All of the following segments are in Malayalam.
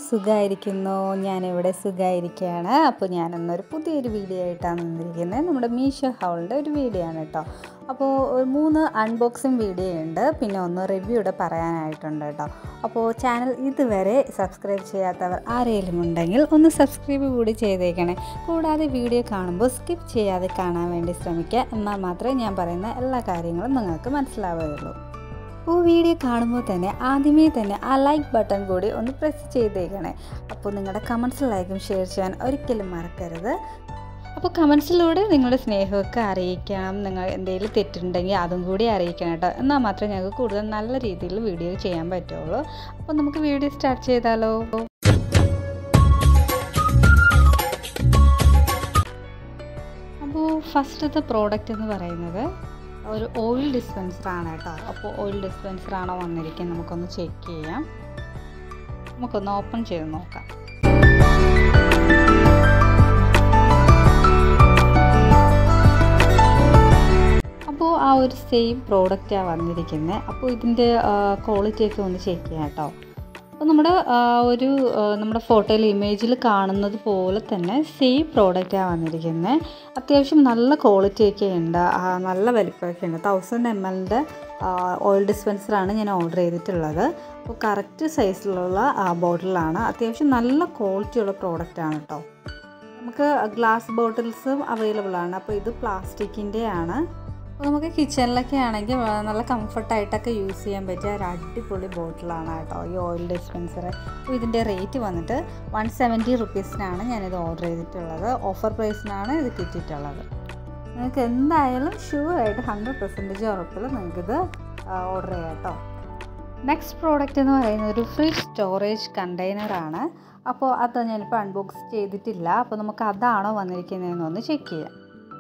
സുഖമായിരിക്കുന്നു ഞാനിവിടെ സുഖമായിരിക്കുകയാണ് അപ്പോൾ ഞാനിന്നൊരു പുതിയൊരു വീഡിയോ ആയിട്ടാണ് വന്നിരിക്കുന്നത് നമ്മുടെ മീഷോ ഹൗളിൻ്റെ ഒരു വീഡിയോ ആണ് കേട്ടോ അപ്പോൾ ഒരു മൂന്ന് അൺബോക്സിങ് വീഡിയോ ഉണ്ട് പിന്നെ ഒന്ന് റിവ്യൂടെ പറയാനായിട്ടുണ്ട് കേട്ടോ അപ്പോൾ ചാനൽ ഇതുവരെ സബ്സ്ക്രൈബ് ചെയ്യാത്തവർ ആരെങ്കിലും ഉണ്ടെങ്കിൽ ഒന്ന് സബ്സ്ക്രൈബ് കൂടി ചെയ്തേക്കണേ കൂടാതെ വീഡിയോ കാണുമ്പോൾ സ്കിപ്പ് ചെയ്യാതെ കാണാൻ വേണ്ടി ശ്രമിക്കുക എന്നാൽ മാത്രമേ ഞാൻ പറയുന്ന എല്ലാ കാര്യങ്ങളും നിങ്ങൾക്ക് മനസ്സിലാവുകയുള്ളൂ അപ്പോൾ വീഡിയോ കാണുമ്പോൾ തന്നെ ആദ്യമേ തന്നെ ആ ലൈക്ക് ബട്ടൺ കൂടി ഒന്ന് പ്രസ് ചെയ്തേക്കണേ അപ്പോൾ നിങ്ങളുടെ കമൻസ് ലൈക്കും ഷെയർ ചെയ്യാൻ ഒരിക്കലും മറക്കരുത് അപ്പോൾ കമൻസിലൂടെ നിങ്ങളുടെ സ്നേഹമൊക്കെ അറിയിക്കണം നിങ്ങൾ എന്തെങ്കിലും തെറ്റുണ്ടെങ്കിൽ അതും കൂടി അറിയിക്കണം കേട്ടോ എന്നാൽ മാത്രമേ ഞങ്ങൾക്ക് കൂടുതൽ നല്ല രീതിയിൽ വീഡിയോ ചെയ്യാൻ പറ്റുള്ളൂ അപ്പോൾ നമുക്ക് വീഡിയോ സ്റ്റാർട്ട് ചെയ്താലോ അപ്പോൾ ഫസ്റ്റത്തെ പ്രോഡക്റ്റ് എന്ന് പറയുന്നത് ഒരു ഓയിൽ ഡിസ്പെൻസറാണ് കേട്ടോ അപ്പോൾ ഓയിൽ ഡിസ്പെൻസറാണോ വന്നിരിക്കുന്നത് നമുക്കൊന്ന് ചെക്ക് ചെയ്യാം നമുക്കൊന്ന് ഓപ്പൺ ചെയ്ത് നോക്കാം അപ്പോൾ ആ ഒരു സെയിം പ്രോഡക്റ്റാണ് വന്നിരിക്കുന്നത് അപ്പോൾ ഇതിൻ്റെ ക്വാളിറ്റിയൊക്കെ ഒന്ന് ചെക്ക് ചെയ്യാം കേട്ടോ അപ്പോൾ നമ്മുടെ ഒരു നമ്മുടെ ഫോട്ടോയിൽ ഇമേജിൽ കാണുന്നത് പോലെ തന്നെ സെയിം പ്രോഡക്റ്റാണ് വന്നിരിക്കുന്നത് അത്യാവശ്യം നല്ല ക്വാളിറ്റിയൊക്കെ ഉണ്ട് നല്ല വലിപ്പമൊക്കെ ഉണ്ട് തൗസൻഡ് എം എല്ലിൻ്റെ ഓയിൽ ഡിസ്പെൻസറാണ് ഞാൻ ഓർഡർ ചെയ്തിട്ടുള്ളത് അപ്പോൾ കറക്റ്റ് സൈസിലുള്ള ബോട്ടിലാണ് അത്യാവശ്യം നല്ല ക്വാളിറ്റിയുള്ള പ്രോഡക്റ്റാണ് കേട്ടോ നമുക്ക് ഗ്ലാസ് ബോട്ടിൽസും അവൈലബിൾ ആണ് അപ്പോൾ ഇത് പ്ലാസ്റ്റിക്കിൻ്റെ ആണ് അപ്പോൾ നമുക്ക് കിച്ചണിലൊക്കെ ആണെങ്കിൽ നല്ല കംഫർട്ടായിട്ടൊക്കെ യൂസ് ചെയ്യാൻ പറ്റിയ ഒരു അടിപൊളി ബോട്ടിലാണ് കേട്ടോ ഈ ഓയിൽ ഡിസ്പെൻസർ അപ്പോൾ ഇതിൻ്റെ റേറ്റ് വന്നിട്ട് വൺ സെവൻറ്റി റുപ്പീസിനാണ് ഞാനിത് ഓർഡർ ചെയ്തിട്ടുള്ളത് ഓഫർ പ്രൈസിനാണ് ഇത് കിട്ടിയിട്ടുള്ളത് നിങ്ങൾക്ക് എന്തായാലും ഷുവറായിട്ട് ഹൺഡ്രഡ് പെർസെൻറ്റേജ് ഉറപ്പിൽ നിങ്ങൾക്കിത് ഓർഡർ ചെയ്യാം കേട്ടോ നെക്സ്റ്റ് പ്രോഡക്റ്റ് എന്ന് പറയുന്നത് ഒരു ഫ്രീ സ്റ്റോറേജ് കണ്ടെയ്നറാണ് അപ്പോൾ അത് ഞാനിപ്പോൾ അൺബോക്സ് ചെയ്തിട്ടില്ല അപ്പോൾ നമുക്ക് അതാണോ വന്നിരിക്കുന്നതെന്ന് ഒന്ന് ചെക്ക് ചെയ്യാം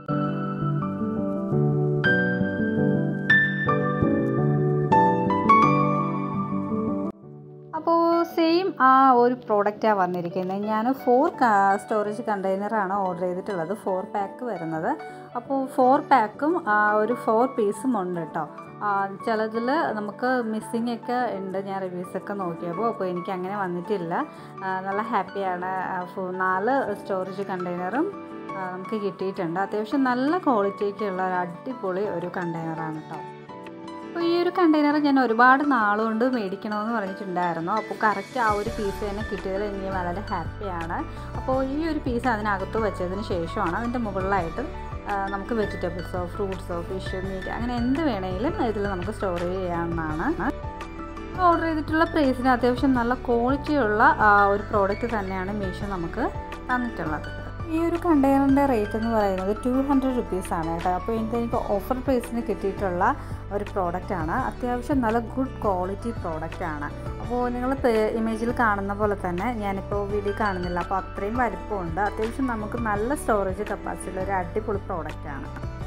അപ്പോൾ സെയിം ആ ഒരു പ്രോഡക്റ്റാണ് വന്നിരിക്കുന്നത് ഞാൻ ഫോർ സ്റ്റോറേജ് കണ്ടെയ്നറാണ് ഓർഡർ ചെയ്തിട്ടുള്ളത് ഫോർ പാക്ക് വരുന്നത് അപ്പോൾ ഫോർ പാക്കും ഒരു ഫോർ പീസും ഉണ്ട് കേട്ടോ ചിലതിൽ നമുക്ക് മിസ്സിങ് ഒക്കെ ഉണ്ട് ഞാൻ റിവ്യൂസൊക്കെ നോക്കിയപ്പോൾ അപ്പോൾ എനിക്ക് അങ്ങനെ വന്നിട്ടില്ല നല്ല ഹാപ്പിയാണ് നാല് സ്റ്റോറേജ് കണ്ടെയ്നറും നമുക്ക് കിട്ടിയിട്ടുണ്ട് അത്യാവശ്യം നല്ല ക്വാളിറ്റിയൊക്കെയുള്ള ഒരു അടിപൊളി ഒരു കണ്ടെയ്നറാണ് കേട്ടോ അപ്പോൾ ഈ ഒരു കണ്ടെയ്നർ ഞാൻ ഒരുപാട് നാളുകൊണ്ട് മേടിക്കണമെന്ന് പറഞ്ഞിട്ടുണ്ടായിരുന്നു അപ്പോൾ കറക്റ്റ് ആ ഒരു പീസ് തന്നെ കിട്ടിയതിൽ എനിക്ക് വളരെ ഹാപ്പിയാണ് അപ്പോൾ ഈ ഒരു പീസ് അതിനകത്ത് വെച്ചതിന് ശേഷമാണ് അതിൻ്റെ മുകളിലായിട്ട് നമുക്ക് വെജിറ്റബിൾസോ ഫ്രൂട്ട്സോ ഫിഷ് മീറ്റ് അങ്ങനെ എന്ത് വേണമെങ്കിലും ഇതിൽ നമുക്ക് സ്റ്റോർ ചെയ്യാവുന്നതാണ് ഓർഡർ ചെയ്തിട്ടുള്ള പ്രൈസിന് അത്യാവശ്യം നല്ല ക്വാളിറ്റിയുള്ള ഒരു പ്രോഡക്റ്റ് തന്നെയാണ് മീഷോ നമുക്ക് തന്നിട്ടുള്ളത് ഈ ഒരു കണ്ടെയ്നറിൻ്റെ റേറ്റ് എന്ന് പറയുന്നത് ടു ഹൺഡ്രഡ് റുപ്പീസാണ് കേട്ടോ അപ്പോൾ എനിക്ക് എനിക്ക് ഓഫർ പ്രൈസിന് കിട്ടിയിട്ടുള്ള ഒരു പ്രോഡക്റ്റാണ് അത്യാവശ്യം നല്ല ഗുഡ് ക്വാളിറ്റി പ്രോഡക്റ്റാണ് അപ്പോൾ നിങ്ങൾ ഇമേജിൽ കാണുന്ന പോലെ തന്നെ ഞാനിപ്പോൾ വീഡിയോ കാണുന്നില്ല അപ്പോൾ അത്രയും വലിപ്പമുണ്ട് അത്യാവശ്യം നമുക്ക് നല്ല സ്റ്റോറേജ് കപ്പാസിറ്റി ഒരു അടിപൊളി പ്രോഡക്റ്റാണ്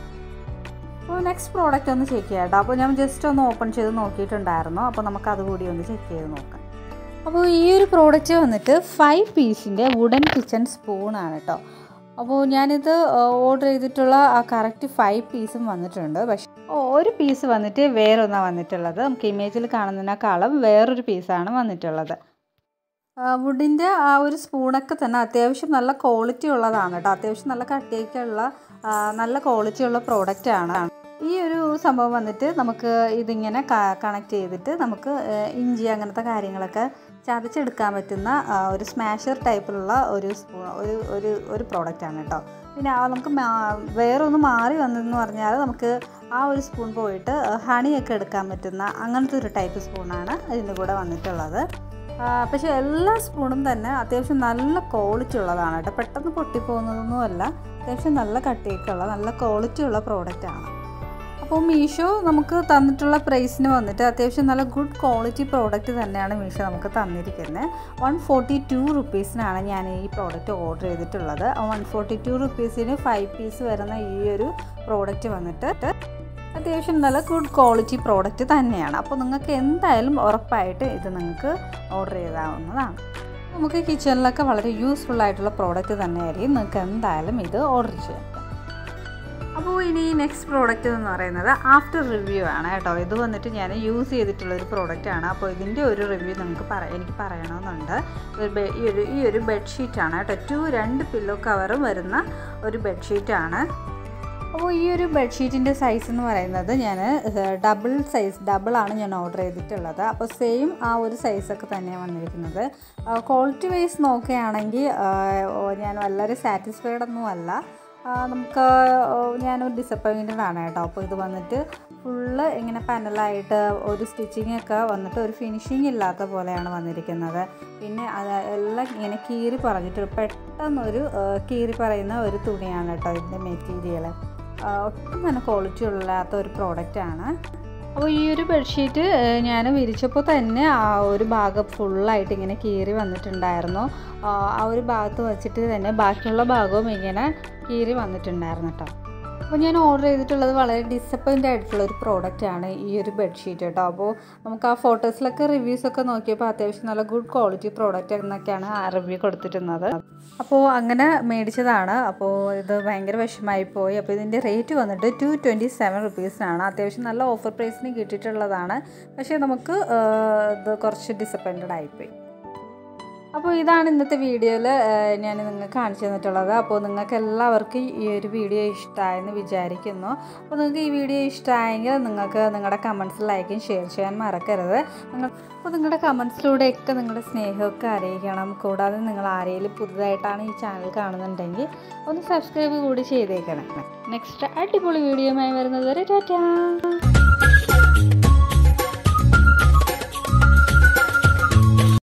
അപ്പോൾ നെക്സ്റ്റ് പ്രോഡക്റ്റ് ഒന്ന് ചെക്ക് ചെയ്യാം കേട്ടോ അപ്പോൾ ഞാൻ ജസ്റ്റ് ഒന്ന് ഓപ്പൺ ചെയ്ത് നോക്കിയിട്ടുണ്ടായിരുന്നു അപ്പോൾ നമുക്ക് അതുകൂടി ഒന്ന് ചെക്ക് ചെയ്ത് നോക്കാം അപ്പോൾ ഈ ഒരു പ്രോഡക്റ്റ് വന്നിട്ട് ഫൈവ് പീസിൻ്റെ വുഡൻ കിച്ചൺ സ്പൂണാണ് കേട്ടോ അപ്പോൾ ഞാനിത് ഓർഡർ ചെയ്തിട്ടുള്ള ആ കറക്റ്റ് ഫൈവ് പീസും വന്നിട്ടുണ്ട് പക്ഷേ ഒരു പീസ് വന്നിട്ട് വേറൊന്നാണ് വന്നിട്ടുള്ളത് നമുക്ക് ഇമേജിൽ കാണുന്നതിനേക്കാളും വേറൊരു പീസാണ് വന്നിട്ടുള്ളത് വുഡിൻ്റെ ആ ഒരു സ്പൂണൊക്കെ തന്നെ അത്യാവശ്യം നല്ല ക്വാളിറ്റി ഉള്ളതാണ് കേട്ടോ അത്യാവശ്യം നല്ല കട്ടിയൊക്കെയുള്ള നല്ല ക്വാളിറ്റി ഉള്ള പ്രോഡക്റ്റാണ് ഈ ഒരു സംഭവം വന്നിട്ട് നമുക്ക് ഇതിങ്ങനെ കണക്ട് ചെയ്തിട്ട് നമുക്ക് ഇഞ്ചി അങ്ങനത്തെ കാര്യങ്ങളൊക്കെ ചതച്ചെടുക്കാൻ പറ്റുന്ന ഒരു സ്മാഷർ ടൈപ്പിലുള്ള ഒരു സ്പൂൺ ഒരു ഒരു ഒരു പ്രോഡക്റ്റാണ് കേട്ടോ പിന്നെ നമുക്ക് വേറെ ഒന്ന് മാറി വന്നതെന്ന് പറഞ്ഞാൽ നമുക്ക് ആ ഒരു സ്പൂൺ പോയിട്ട് ഹണിയൊക്കെ എടുക്കാൻ പറ്റുന്ന അങ്ങനത്തെ ഒരു ടൈപ്പ് സ്പൂണാണ് ഇതിൻ്റെ കൂടെ വന്നിട്ടുള്ളത് പക്ഷേ എല്ലാ സ്പൂണും തന്നെ അത്യാവശ്യം നല്ല ക്വാളിറ്റി ഉള്ളതാണ് കേട്ടോ പെട്ടെന്ന് പൊട്ടിപ്പോകുന്നതൊന്നുമല്ല അത്യാവശ്യം നല്ല കട്ടിയൊക്കെ ഉള്ള നല്ല ക്വാളിറ്റി ഉള്ള പ്രോഡക്റ്റാണ് അപ്പോൾ മീഷോ നമുക്ക് തന്നിട്ടുള്ള പ്രൈസിന് വന്നിട്ട് അത്യാവശ്യം നല്ല ഗുഡ് ക്വാളിറ്റി പ്രോഡക്റ്റ് തന്നെയാണ് മീഷോ നമുക്ക് തന്നിരിക്കുന്നത് വൺ ഫോർട്ടി ടു റുപ്പീസിനാണ് ഞാൻ ഈ പ്രോഡക്റ്റ് ഓർഡർ ചെയ്തിട്ടുള്ളത് വൺ ഫോർട്ടി ടു റുപ്പീസിന് ഫൈവ് പീസ് വരുന്ന ഈ ഒരു പ്രോഡക്റ്റ് വന്നിട്ട് അത്യാവശ്യം നല്ല ഗുഡ് ക്വാളിറ്റി പ്രോഡക്റ്റ് തന്നെയാണ് അപ്പോൾ നിങ്ങൾക്ക് എന്തായാലും ഉറപ്പായിട്ട് ഇത് നിങ്ങൾക്ക് ഓർഡർ ചെയ്താവുന്നതാണ് നമുക്ക് കിച്ചണിലൊക്കെ വളരെ യൂസ്ഫുൾ ആയിട്ടുള്ള പ്രോഡക്റ്റ് തന്നെയായിരിക്കും നിങ്ങൾക്ക് എന്തായാലും ഇത് ഓർഡർ ചെയ്യാം അപ്പോൾ ഇനി നെക്സ്റ്റ് പ്രോഡക്റ്റ് എന്ന് പറയുന്നത് ആഫ്റ്റർ റിവ്യൂ ആണ് കേട്ടോ ഇത് വന്നിട്ട് ഞാൻ യൂസ് ചെയ്തിട്ടുള്ളൊരു പ്രോഡക്റ്റാണ് അപ്പോൾ ഇതിൻ്റെ ഒരു റിവ്യൂ നിങ്ങൾക്ക് പറ എനിക്ക് പറയണമെന്നുണ്ട് ഒരു ബെ- ഈ ഒരു ഈ ഒരു ബെഡ്ഷീറ്റാണ് കേട്ടോ ടു രണ്ട് പില്ലോ കവറും വരുന്ന ഒരു ബെഡ്ഷീറ്റാണ് അപ്പോൾ ഈ ഒരു ബെഡ്ഷീറ്റിൻ്റെ സൈസ് എന്ന് പറയുന്നത് ഞാൻ ഡബിൾ സൈസ് ഡബിളാണ് ഞാൻ ഓർഡർ ചെയ്തിട്ടുള്ളത് അപ്പോൾ സെയിം ആ ഒരു സൈസൊക്കെ തന്നെയാണ് വന്നിരിക്കുന്നത് ക്വാളിറ്റി വൈസ് നോക്കുകയാണെങ്കിൽ ഞാൻ വളരെ സാറ്റിസ്ഫൈഡ് ഒന്നും അല്ല ആ, നമുക്ക് ഞാനൊരു ഡിസപ്പോയിൻറ്റഡ് ആണ് കേട്ടോ അപ്പോൾ ഇത് വന്നിട്ട് ഫുള്ള് ഇങ്ങനെ പനലായിട്ട് ഒരു സ്റ്റിച്ചിങ് ഒക്കെ വന്നിട്ട് ഒരു ഫിനിഷിങ് ഇല്ലാത്ത പോലെയാണ് വന്നിരിക്കുന്നത് പിന്നെ അത് എല്ലാം ഇങ്ങനെ കീറി പറഞ്ഞിട്ട് പെട്ടെന്നൊരു ആ, കീറി പറയുന്ന ഒരു തുണിയാണ് കേട്ടോ ഇതിൻ്റെ മെറ്റീരിയൽ ഒട്ടും തന്നെ ക്വാളിറ്റി ഇല്ലാത്ത ഒരു പ്രോഡക്റ്റാണ് അപ്പോൾ ഈ ഒരു ബെഡ്ഷീറ്റ് ഞാൻ വിരിച്ചപ്പോൾ തന്നെ ആ ഒരു ഭാഗം ഫുള്ളായിട്ട് ഇങ്ങനെ കീറി വന്നിട്ടുണ്ടായിരുന്നു ആ ആ ഒരു ഭാഗത്ത് വെച്ചിട്ട് തന്നെ ബാക്കിയുള്ള ഭാഗവും ഇങ്ങനെ കീറി വന്നിട്ടുണ്ടായിരുന്നു കേട്ടോ അപ്പോൾ ഞാൻ ഓർഡർ ചെയ്തിട്ടുള്ളത് വളരെ ഡിസപ്പോയിൻ്റ് ആയിട്ടുള്ള ഒരു പ്രോഡക്റ്റാണ് ഈ ഒരു ബെഡ്ഷീറ്റ് കേട്ടോ അപ്പോൾ നമുക്ക് ആ ഫോട്ടോസിലൊക്കെ റിവ്യൂസൊക്കെ നോക്കിയപ്പോൾ അത്യാവശ്യം നല്ല ഗുഡ് ക്വാളിറ്റി പ്രോഡക്റ്റ് എന്നൊക്കെയാണ് ആ റിവ്യൂ കൊടുത്തിരുന്നത് അപ്പോൾ അങ്ങനെ മേടിച്ചതാണ് അപ്പോൾ ഇത് ഭയങ്കര വിഷമായി പോയി അപ്പോൾ ഇതിൻ്റെ റേറ്റ് വന്നിട്ട് ടു ട്വൻറ്റി സെവൻ റുപ്പീസിനാണ് അത്യാവശ്യം നല്ല ഓഫർ പ്രൈസിന് കിട്ടിയിട്ടുള്ളതാണ് പക്ഷേ നമുക്ക് ആ, ഇത് കുറച്ച് ഡിസപ്പോയിൻറ്റഡ് ആയിപ്പോയി അപ്പോൾ ഇതാണ് ഇന്നത്തെ വീഡിയോയിൽ ഞാൻ നിങ്ങൾക്ക് കാണിച്ചു തന്നിട്ടുള്ളത് അപ്പോൾ നിങ്ങൾക്ക് എല്ലാവർക്കും ഈ ഒരു വീഡിയോ ഇഷ്ടമായെന്ന് വിചാരിക്കുന്നു അപ്പോൾ നിങ്ങൾക്ക് ഈ വീഡിയോ ഇഷ്ടമായെങ്കിൽ നിങ്ങൾക്ക് നിങ്ങളുടെ കമൻസ് ലൈക്കും ഷെയർ ചെയ്യാൻ മറക്കരുത് നിങ്ങൾ അപ്പോൾ നിങ്ങളുടെ കമൻസിലൂടെയൊക്കെ നിങ്ങളുടെ സ്നേഹമൊക്കെ അറിയിക്കണം കൂടാതെ നിങ്ങൾ ആരെങ്കിലും പുതുതായിട്ടാണ് ഈ ചാനൽ കാണുന്നുണ്ടെങ്കിൽ ഒന്ന് സബ്സ്ക്രൈബ് കൂടി ചെയ്തേക്കണം നെക്സ്റ്റ് അടിപൊളി വീഡിയോയുമായി വരുന്നത് വരെ ടാറ്റാ